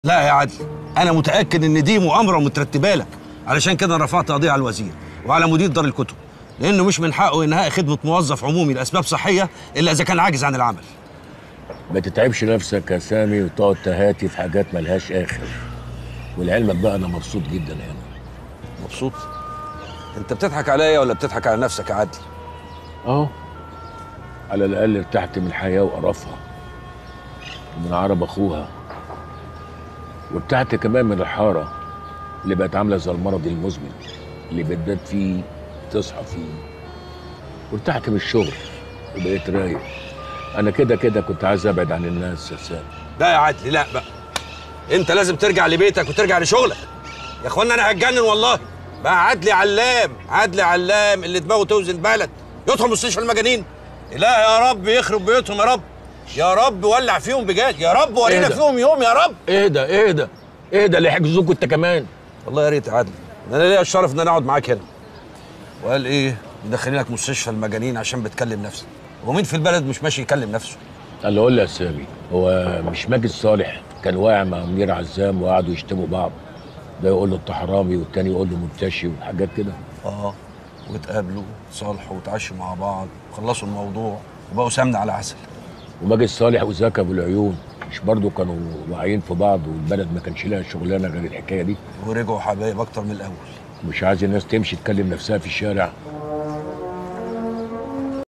لا يا عدلي انا متاكد ان دي مؤامره مترتبه لك علشان كده أنا رفعت قضيه على الوزير وعلى مدير دار الكتب لانه مش من حقه انهاء خدمه موظف عمومي لاسباب صحيه الا اذا كان عاجز عن العمل ما تتعبش نفسك يا سامي وتقعد تهاتي في حاجات ملهاش اخر ولعلمك بقى انا مبسوط جدا هنا مبسوط انت بتضحك عليا ولا بتضحك على نفسك يا عدلي اهو على الاقل ارتحت من الحياه وقرفها ومن عرب اخوها وارتحت كمان من الحاره اللي بقت عامله زي المرض المزمن اللي بتبات فيه تصحى فيه وارتحت من الشغل وبقيت رايق انا كده كده كنت عايز ابعد عن الناس يا سامي لا يا عدلي لا بقى انت لازم ترجع لبيتك وترجع لشغلك يا اخوانا انا هتجنن والله بقى عدلي علام عدلي علام اللي دماغه توزن البلد يدخل مستشفى المجانين لا يا رب يخرب بيوتهم يا رب يا رب ولع فيهم بجد يا رب ورينا اهدى. فيهم يوم يا رب اهدى اهدى اهدى اللي يحجزوك انت كمان والله يا ريت يا عدلي انا ليا الشرف ان انا اقعد معاك هنا وقال ايه مدخلينك مستشفى المجانين عشان بتكلم نفسك ومين في البلد مش ماشي يكلم نفسه قال له قول لي يا سامي هو مش ماجد صالح كان واقع مع منير عزام وقعدوا يشتموا بعض ده يقول له انت حرامي والتاني يقول له منتشي وحاجات كده اه واتقابلوا اتصالحوا وتعشوا مع بعض وخلصوا الموضوع وبقوا سمنه على عسل وماجد صالح وزكي ابو العيون مش برضه كانوا واقعين في بعض والبلد ما كانش لها شغلانه غير الحكايه دي ورجعوا حبايب اكتر من الاول مش عايز الناس تمشي تكلم نفسها في الشارع